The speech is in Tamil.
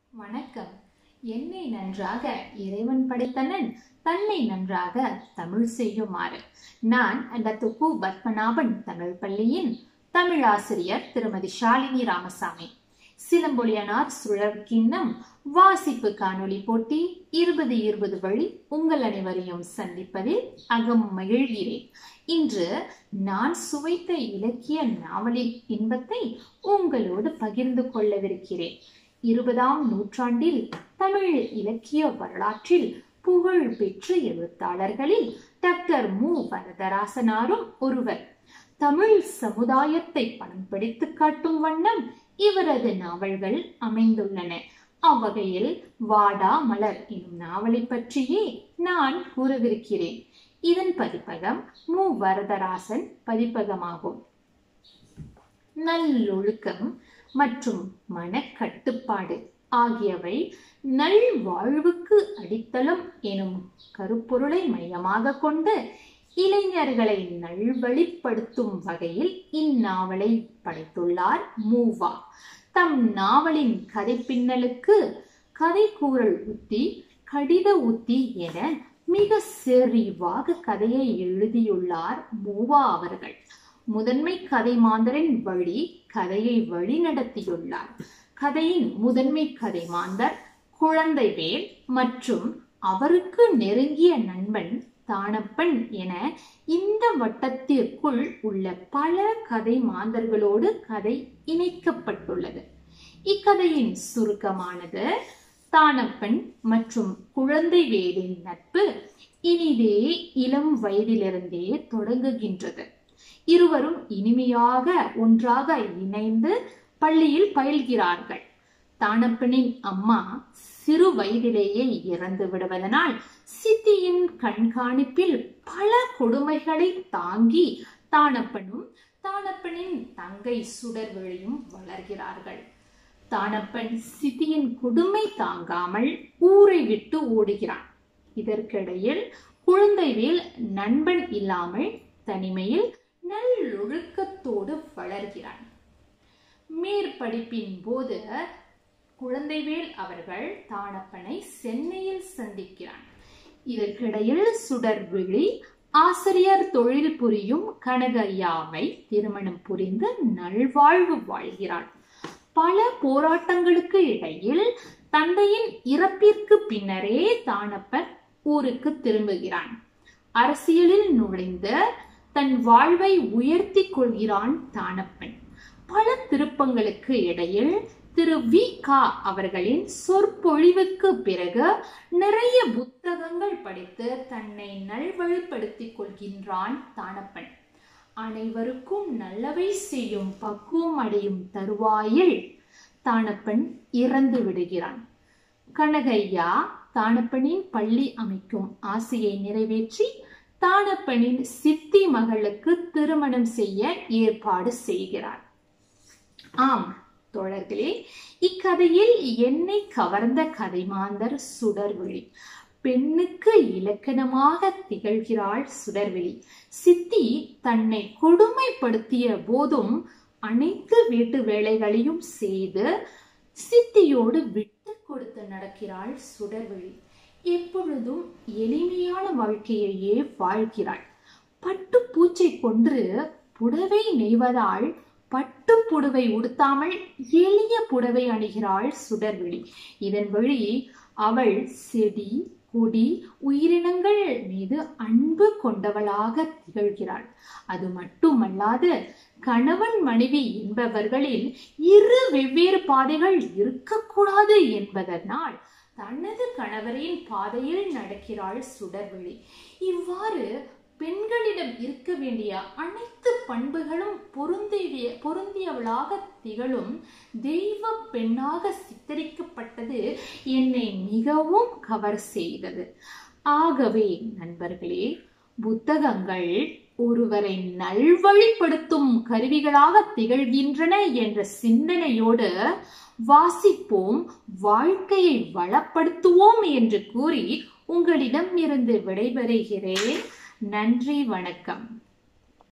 வணக்கம் என்னை நன்றாக இறைவன் படைத்தனன் தன்னை நன்றாக தமிழ் செய்யுமாறு நான் அந்த துப்பு பத்மநாபன் தமிழ் பள்ளியின் தமிழ் ஆசிரியர் திருமதி ஷாலினி ராமசாமி சிலம்பொலியனார் சுழற் கிண்ணம் வாசிப்பு காணொளி போட்டி இருபது இருபது வழி உங்கள் அனைவரையும் சந்திப்பதில் அகம் மகிழ்கிறேன் இன்று நான் சுவைத்த இலக்கிய நாவலின் இன்பத்தை உங்களோடு பகிர்ந்து கொள்ளவிருக்கிறேன் இருபதாம் நூற்றாண்டில் தமிழ் இலக்கிய வரலாற்றில் புகழ் பெற்ற எழுத்தாளர்களில் டாக்டர் மு வரதராசனாரும் ஒருவர் தமிழ் சமுதாயத்தை படம் பிடித்து காட்டும் வண்ணம் இவரது நாவல்கள் அமைந்துள்ளன அவ்வகையில் வாடா மலர் எனும் நாவலை பற்றியே நான் கூறவிருக்கிறேன் இதன் பதிப்பகம் மு வரதராசன் பதிப்பகமாகும் நல்லொழுக்கம் மற்றும் மனக்கட்டுப்பாடு ஆகியவை நல்வாழ்வுக்கு அடித்தளம் எனும் கருப்பொருளை மையமாக கொண்டு இளைஞர்களை நல்வழிப்படுத்தும் வகையில் இந்நாவலை படைத்துள்ளார் மூவா தம் நாவலின் கதை பின்னலுக்கு கதை கூறல் உத்தி கடித உத்தி என மிக செறிவாக கதையை எழுதியுள்ளார் மூவா அவர்கள் முதன்மை கதை மாந்தரின் வழி கதையை வழி நடத்தியுள்ளார் கதையின் முதன்மை கதை மாந்தர் குழந்தைவேல் மற்றும் அவருக்கு நெருங்கிய நண்பன் தானப்பன் என இந்த வட்டத்திற்குள் உள்ள பல கதை மாந்தர்களோடு கதை இணைக்கப்பட்டுள்ளது இக்கதையின் சுருக்கமானது தானப்பன் மற்றும் குழந்தை வேலின் நட்பு இனிதே இளம் வயதிலிருந்தே தொடங்குகின்றது இருவரும் இனிமையாக ஒன்றாக இணைந்து பள்ளியில் பயில்கிறார்கள் தானப்பனின் அம்மா சிறு வயதிலேயே இறந்து விடுவதனால் சித்தியின் கண்காணிப்பில் பல கொடுமைகளை தாங்கி தானப்பனும் தானப்பனின் தங்கை சுடர்வெளியும் வளர்கிறார்கள் தானப்பன் சித்தியின் கொடுமை தாங்காமல் ஊரை விட்டு ஓடுகிறான் இதற்கிடையில் குழந்தைவேல் நண்பன் இல்லாமல் தனிமையில் நல்லொழுக்கத்தோடு வளர்கிறான் மேற்படிப்பின் போது குழந்தைவேல் அவர்கள் தானப்பனை சென்னையில் சந்திக்கிறான் இதற்கிடையில் சுடர்விழி ஆசிரியர் தொழில் புரியும் கனகையாவை திருமணம் புரிந்து நல்வாழ்வு வாழ்கிறாள் பல போராட்டங்களுக்கு இடையில் தந்தையின் இறப்பிற்கு பின்னரே தானப்பன் ஊருக்கு திரும்புகிறான் அரசியலில் நுழைந்து தன் வாழ்வை உயர்த்தி கொள்கிறான் தானப்பன் பல திருப்பங்களுக்கு இடையில் திரு வி கா அவர்களின் சொற்பொழிவுக்கு பிறகு நிறைய புத்தகங்கள் படித்து தன்னை நல்வழிப்படுத்திக் கொள்கின்றான் தானப்பன் அனைவருக்கும் நல்லவை செய்யும் பக்குவம் அடையும் தருவாயில் தானப்பன் இறந்து விடுகிறான் கனகையா தானப்பனின் பள்ளி அமைக்கும் ஆசையை நிறைவேற்றி தானப்பனின் சித்தி மகளுக்கு திருமணம் செய்ய ஏற்பாடு செய்கிறார் ஆம் தோழர்களே இக்கதையில் என்னை கவர்ந்த கதைமாந்தர் சுடர்விழி பெண்ணுக்கு இலக்கணமாக திகழ்கிறாள் சுடர்விழி சித்தி தன்னை கொடுமைப்படுத்திய போதும் அனைத்து வீட்டு வேலைகளையும் செய்து சித்தியோடு விட்டு கொடுத்து நடக்கிறாள் சுடர்விழி எப்பொழுதும் எளிமையான வாழ்க்கையையே வாழ்கிறாள் பட்டு பூச்சை கொன்று புடவை நெய்வதால் பட்டு புடவை உடுத்தாமல் எளிய புடவை அணிகிறாள் சுடர்விழி இதன் வழி அவள் செடி கொடி உயிரினங்கள் மீது அன்பு கொண்டவளாக திகழ்கிறாள் அது மட்டுமல்லாது கணவன் மனைவி என்பவர்களில் இரு வெவ்வேறு பாதைகள் இருக்கக்கூடாது என்பதனால் தனது கணவரின் பாதையில் நடக்கிறாள் சுடர்விழி இவ்வாறு பெண்களிடம் இருக்க வேண்டிய அனைத்து பண்புகளும் பொருந்திய பொருந்தியவளாக திகழும் தெய்வ பெண்ணாக சித்தரிக்கப்பட்டது என்னை மிகவும் கவர் செய்தது ஆகவே நண்பர்களே புத்தகங்கள் ஒருவரை நல்வழிப்படுத்தும் கருவிகளாக திகழ்கின்றன என்ற சிந்தனையோடு வாசிப்போம் வாழ்க்கையை வளப்படுத்துவோம் என்று கூறி உங்களிடம் இருந்து விடைபெறுகிறேன் நன்றி வணக்கம்